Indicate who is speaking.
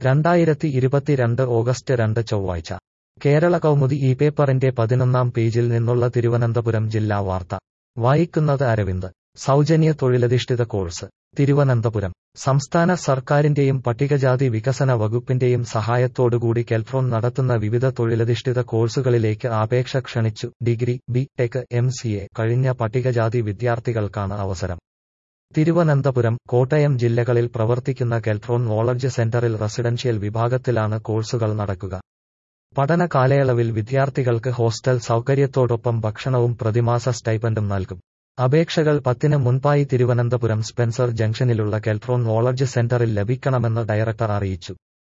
Speaker 1: രണ്ടായിരത്തി ഇരുപത്തിരണ്ട് ഓഗസ്റ്റ് രണ്ട് ചൊവ്വാഴ്ച കേരള കൗമുദി ഈ പേപ്പറിന്റെ പതിനൊന്നാം പേജിൽ നിന്നുള്ള തിരുവനന്തപുരം ജില്ലാ വാർത്ത വായിക്കുന്നത് അരവിന്ദ് സൗജന്യ തൊഴിലധിഷ്ഠിത കോഴ്സ് തിരുവനന്തപുരം സംസ്ഥാന സർക്കാരിന്റെയും പട്ടികജാതി വികസന വകുപ്പിന്റെയും സഹായത്തോടുകൂടി കെൽട്രോൺ നടത്തുന്ന വിവിധ തൊഴിലധിഷ്ഠിത കോഴ്സുകളിലേക്ക് അപേക്ഷ ക്ഷണിച്ചു degree B tech M C A കഴിഞ്ഞ പട്ടികജാതി വിദ്യാർത്ഥികൾക്കാണ് അവസരം തിരുവനന്തപുരം കോട്ടയം ജില്ലകളിൽ പ്രവർത്തിക്കുന്ന കെൽട്രോൺ നോളജ് സെന്ററിൽ റെസിഡൻഷ്യൽ വിഭാഗത്തിലാണ് കോഴ്സുകൾ നടക്കുക പഠന കാലയളവിൽ വിദ്യാർത്ഥികൾക്ക് ഹോസ്റ്റൽ സൗകര്യത്തോടൊപ്പം ഭക്ഷണവും പ്രതിമാസ സ്റ്റൈപ്പൻഡും നൽകും അപേക്ഷകൾ പത്തിന് മുൻപായി തിരുവനന്തപുരം സ്പെൻസർ ജംഗ്ഷനിലുള്ള കെൽട്രോൺ നോളജ് സെന്ററിൽ ലഭിക്കണമെന്ന് ഡയറക്ടർ അറിയിച്ചു